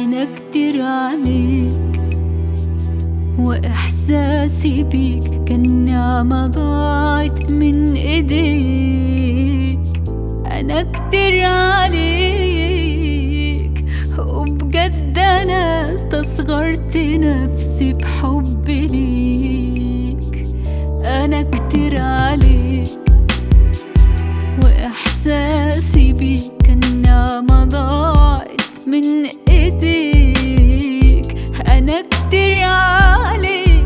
أنا كتير عليك وإحساسي بيك كان نعمة ضاعت من إيديك أنا كتير عليك وبجد أنا استصغرت نفسي في حبي ليك أنا كتير عليك وإحساسي بيك كان نعمة ضاعت من إيديك أنا كتير عليك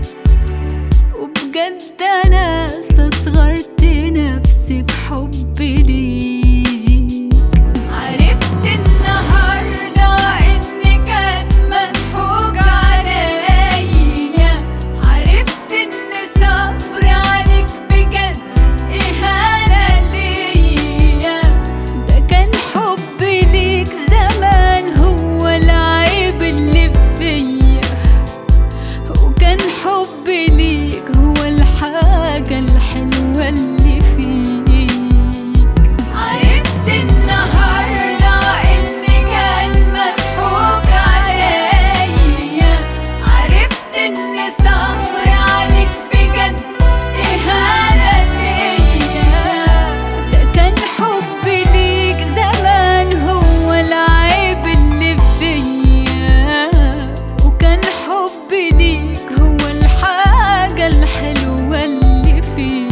وبجد أنا استصغرت نفسي في حبي ليك عرفت النهاردة إني كان مضحوك عليا عرفت إن صبري عليك بجد إهانة ليا ده كان حبي ليك زمان هو العيب اللي فيا وكان حبي ليك هو الحاجة الحلوة اللي فيك عرفت النهاردة إني كان مضحوك عليا عرفت إن صبري عليك بجد إهانة ليا ده كان حبي ليك زمان هو العيب اللي فيا وكان حبي ليك هو الحاجة الحلوة اللي فيك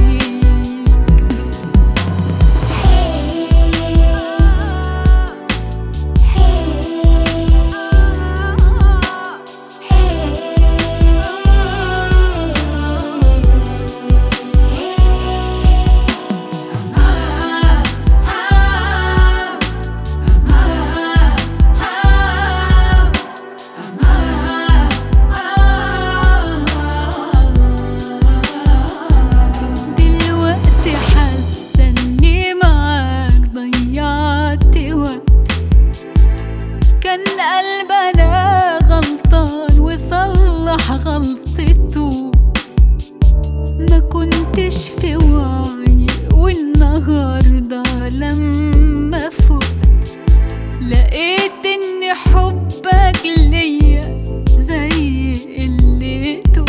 دلوقتي حاسة اني معاك ضيعت وقت كان قلبنا غلطان وصلح غلطته ما كنتش في وعي والنهاردة لما فقت لقيت ان حبك ليا زي قلته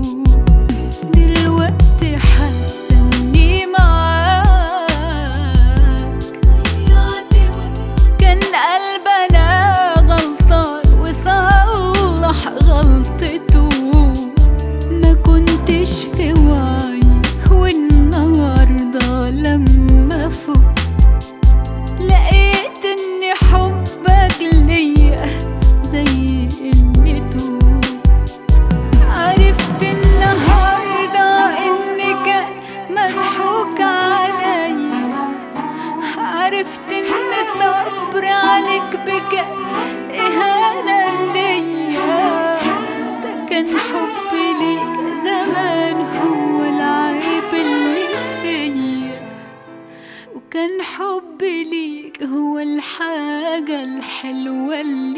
دلوقتي حاسة اني معاك كان قلبنا غلطان وصلح غلطته ما كنتش في وعي والنهاردة لما فقت لقيت ان حبك ليا زي قلته عرفت النهاردة إن كان مضحوك عليا عرفت إن صبر عليك بجد إهانة ليا ده كان حبي ليك زمان هو العيب اللي فيا وكان حبي ليك هو الحاجة الحلوة اللي